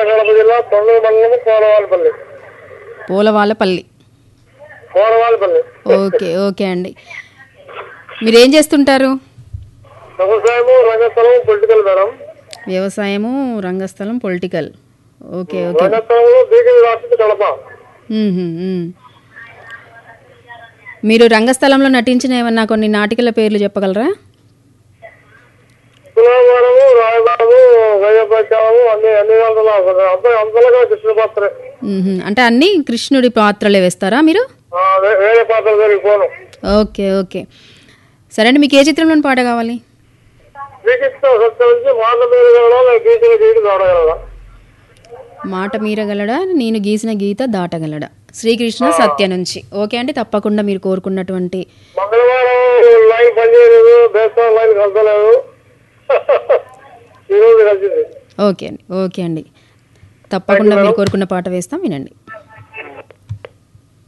కడప జిల్లా తొండూరు మండలం కోరవాలపల్లి పూలవాళ్ళపల్లి కోరవాలపల్లి okay okay అండి మీరు ఏం చేస్తుంటారు వ్యవసాయము రంగస్థలం పొలిటికల్ మేడం వ్యవసాయము రంగస్థలం పొలిటికల్ ఓకే ఓకే రంగస్థలంలో బీకింగ్ రాసింది కడప మ్మ్, మ్మ్. మీరు రంగస్థలంలో నటించిన ఏమన్నా కొన్ని నాటికల పేర్లు చెప్పగలరా తులాభారము రాయబారము గజపత్యాము అన్ని అన్ని గంటల అంత అంతలుగా కృష్ణ పాత్రే మ్మ్. అంటే అన్నీ కృష్ణుడి పాత్రలే వేస్తారా మీరు ఆ, వే- వేరే పాత్ర దగ్గరికి పోను ఓకే ఓకే సరే అండి మీకు ఏ చిత్రంలోని పాట కావాలి శ్రీకృష్ణ సత్యం నుంచి మాట మీద వెళ్ళడం గీతల గీటు దాడగలదా మాట మీరగలడా నేను గీసిన గీత దాటగలడా శ్రీకృష్ణ సత్య నుంచి ఓకే అండి తప్పకుండా మీరు కోరుకున్నటువంటి మంగళవారం లైన్ పనిచేయలేదు బేస్తా లైన్ కలతలేదు ఈరోజు కలిసింది ఓకే అండి ఓకే అండి తప్పకుండా మీరు కోరుకున్న పాట వేస్తాం వినండి